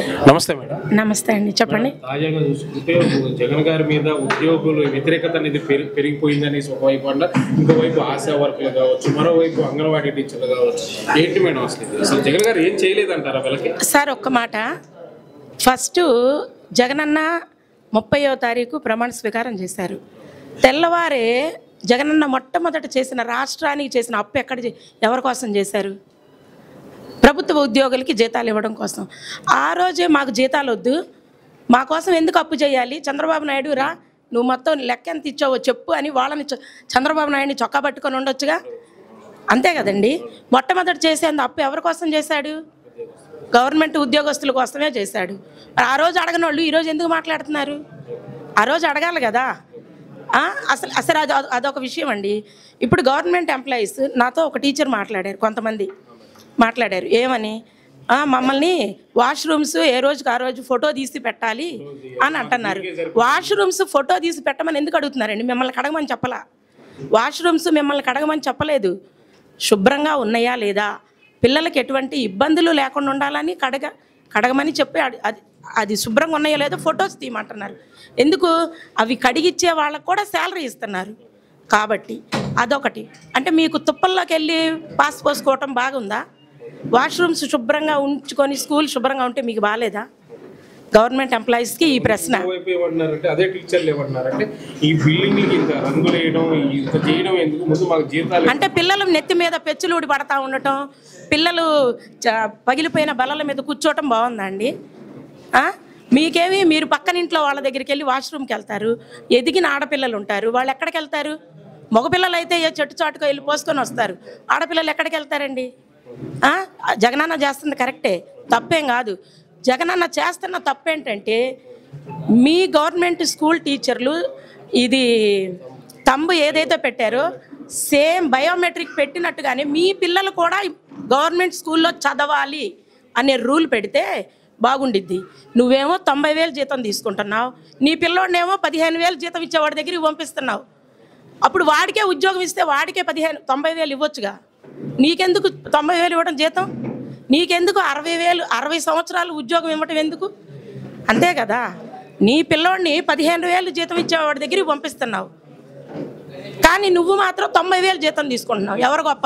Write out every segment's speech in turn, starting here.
నమస్తే మేడం నమస్తే అండి చెప్పండి తాజాగా చూసుకుంటే జగన్ గారి మీద ఉద్యోగులు వ్యతిరేకత అనేది పెరి- పెరిగిపోయిందని ఒకవైపు అంట ఇంకోవైపు ఆశా వర్కులు కావచ్చు మరోవైపు అంగన్వాడీ టీచర్లు కావచ్చు ఏంటి మేడం అసలు ఇది? అసలు జగన్ గారు ఏం చేయలేదంటారా వీళ్ళకి సార్ ఒక్క మాట ఫస్ట్ జగనన్న ముప్పయో తారీఖు ప్రమాణ స్వీకారం చేశారు తెల్లవారే జగనన్న మొట్టమొదట చేసిన రాష్ట్రానికి చేసిన అప్పు ఎక్కడ చే- ఎవరి కోసం చేశారు ప్రభుత్వ ఉద్యోగులకి జీతాలు ఇవ్వడం కోసం ఆ రోజే మాకు జీతాలు వద్దు మా కోసం ఎందుకు అప్పు చేయాలి చంద్రబాబు నాయుడు రా నువ్వు మొత్తం లెక్క ఎంత ఇచ్చావో చెప్పు అని వాళ్ళని చ- చంద్రబాబు నాయుడిని చొక్కా పట్టుకొని ఉండొచ్చుగా అంతే కదండి మొట్టమొదటి చేసేందుకు అప్పు ఎవరి కోసం చేశాడు గవర్నమెంట్ ఉద్యోగస్తుల కోసమే చేశాడు మరి ఆ రోజు అడగని వాళ్ళు ఈరోజు ఎందుకు మాట్లాడుతున్నారు ఆ రోజు అడగాలి కదా ఆ, అసలు అసలు అది అదొక విషయం అండి ఇప్పుడు గవర్నమెంట్ ఎంప్లాయీస్ నాతో ఒక టీచర్ మాట్లాడారు కొంతమంది మాట్లాడారు ఏమని "ఆ, మమ్మల్ని వాష్రూమ్స్ ఏ రోజుకి ఆ రోజు ఫోటో తీసి పెట్టాలి అని అంటున్నారు వాష్రూమ్స్ ఫోటో తీసి పెట్టమని ఎందుకు అడుగుతున్నారండి మిమ్మల్ని కడగమని చెప్పలా వాష్రూమ్స్ మిమ్మల్ని కడగమని చెప్పలేదు శుభ్రంగా ఉన్నాయా లేదా పిల్లలకి ఎటువంటి ఇబ్బందులు లేకుండా ఉండాలని కడగ కడగమని చెప్పి అడి- అది అది శుభ్రంగా ఉన్నాయో లేదో ఫొటోస్ తీయమంటున్నారు ఎందుకు అవి కడిగిచ్చే వాళ్ళకు కూడా శాలరీ ఇస్తున్నారు కాబట్టి అదొకటి అంటే మీకు తుప్పల్లోకి వెళ్ళి పాస్ పోసుకోవటం బాగుందా వాష్రూమ్స్ శుభ్రంగా ఉంచుకొని స్కూల్ శుభ్రంగా ఉంటే మీకు బాగాలేదా గవర్నమెంట్ ఎంప్లాయీస్కి ఈ ప్రశ్న ఇంకోవైపు ఏమంటున్నారంటే అదే టీచర్లు ఏమంటున్నారంటే ఈ బిల్డింగ్ ఇంత రంగులు వేయడం ఇంత చేయడం ఎందుకు ముందు మాకు జీతాలు అంటే పిల్లలు నెత్తి మీద పెచ్చులు ఊడి పడతా ఉండటం పిల్లలు చ- పగిలిపోయిన బల్లల మీద కూర్చోవటం బాగుందా అండి ఆ? మీకేమి మీరు పక్కన ఇంట్లో వాళ్ళ దగ్గరికి వెళ్ళి వాష్రూమ్కి వెళ్తారు ఎదిగిన ఆడపిల్లలు ఉంటారు వాళ్ళు ఎక్కడికి వెళ్తారు మగపిల్లలు అయితే ఏ చెట్టు చాటుకో వెళ్ళి పోసుకొని వస్తారు ఆడపిల్లలు ఎక్కడికి వెళ్తారండి ఆ? జగనన్న చేస్తుంది కరెక్టే తప్పేం కాదు జగనన్న చేస్తున్న తప్పేంటంటే మీ గవర్నమెంట్ స్కూల్ టీచర్లు ఇది తంబు ఏదైతే పెట్టారో సేమ్ బయోమెట్రిక్ పెట్టినట్టుగానే మీ పిల్లలు కూడా గవర్నమెంట్ స్కూల్లో చదవాలి అనే రూల్ పెడితే బాగుండిద్ది నువ్వేమో తొంభై వేలు జీతం తీసుకుంటున్నావు నీ పిల్లోడినేమో పదిహేను వేలు జీతం ఇచ్చేవాడి దగ్గరికి పంపిస్తున్నావు అప్పుడు వాడికే ఉద్యోగం ఇస్తే వాడికే పదిహేను తొంభై వేలు ఇవ్వచ్చుగా నీకెందుకు తొంభై వేలు ఇవ్వడం జీతం నీకెందుకు అరవై వేలు అరవై సంవత్సరాలు ఉద్యోగం ఇవ్వటం ఎందుకు అంతే కదా నీ పిల్లోడిని పదిహేను వేలు జీతం ఇచ్చేవాడి దగ్గరికి పంపిస్తున్నావు కానీ నువ్వు మాత్రం తొంభై వేలు జీతం తీసుకుంటున్నావు ఎవరు గొప్ప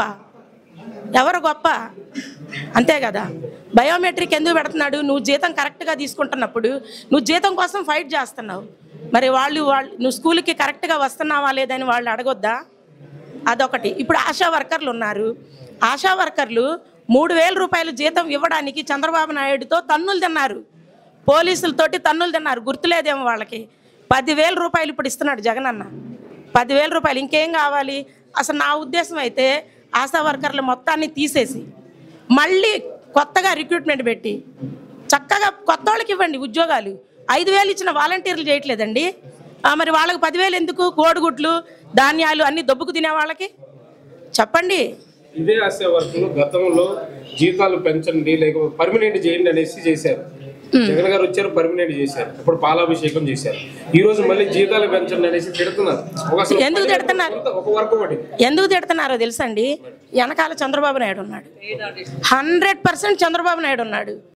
ఎవరు గొప్ప అంతే కదా బయోమెట్రిక్ ఎందుకు పెడుతున్నాడు నువ్వు జీతం కరెక్ట్గా తీసుకుంటున్నప్పుడు నువ్వు జీతం కోసం ఫైట్ చేస్తున్నావు మరి వాళ్ళు వాళ్ళు నువ్వు స్కూల్కి కరెక్ట్గా వస్తున్నావా లేదని వాళ్ళు అడగొద్దా అదొకటి ఇప్పుడు ఆశా వర్కర్లు ఉన్నారు ఆశా వర్కర్లు మూడు వేల రూపాయలు జీతం ఇవ్వడానికి చంద్రబాబు నాయుడుతో తన్నులు తిన్నారు పోలీసులతోటి తన్నులు తిన్నారు గుర్తులేదేమో వాళ్ళకి పదివేల రూపాయలు ఇప్పుడు ఇస్తున్నాడు జగన్ అన్న పదివేల రూపాయలు ఇంకేం కావాలి అసలు నా ఉద్దేశం అయితే ఆశా వర్కర్లు మొత్తాన్ని తీసేసి మళ్ళీ కొత్తగా రిక్రూట్మెంట్ పెట్టి చక్కగా కొత్త వాళ్ళకి ఇవ్వండి ఉద్యోగాలు ఐదు వేలు ఇచ్చిన వాలంటీర్లు చేయట్లేదండి ఆ, మరి వాళ్ళకి పదివేలు ఎందుకు కోడిగుడ్లు ధాన్యాలు అన్ని దొబ్బుకు తినే వాళ్ళకి చెప్పండి ఇదే ఆశా వర్కులు గతంలో జీతాలు పెంచండి లేకపోతే పర్మనెంట్ చేయండి అనేసి చేశారు జగన్ గారు వచ్చారు పర్మనెంట్ చేశారు ఇప్పుడు పాలాభిషేకం చేశారు ఈ రోజు మళ్ళీ జీతాలు పెంచండి అనేసి తిడుతున్నారు ఒక అసలు ఎందుకు తిడుతున్నారు? ఒక వర్క్ ఒకటి ఎందుకు తిడుతున్నారో తెలుసండి వెనకాల చంద్రబాబు నాయుడు ఉన్నాడు హండ్రెడ్ పర్సెంట్ చంద్రబాబు నాయుడు ఉన్నాడు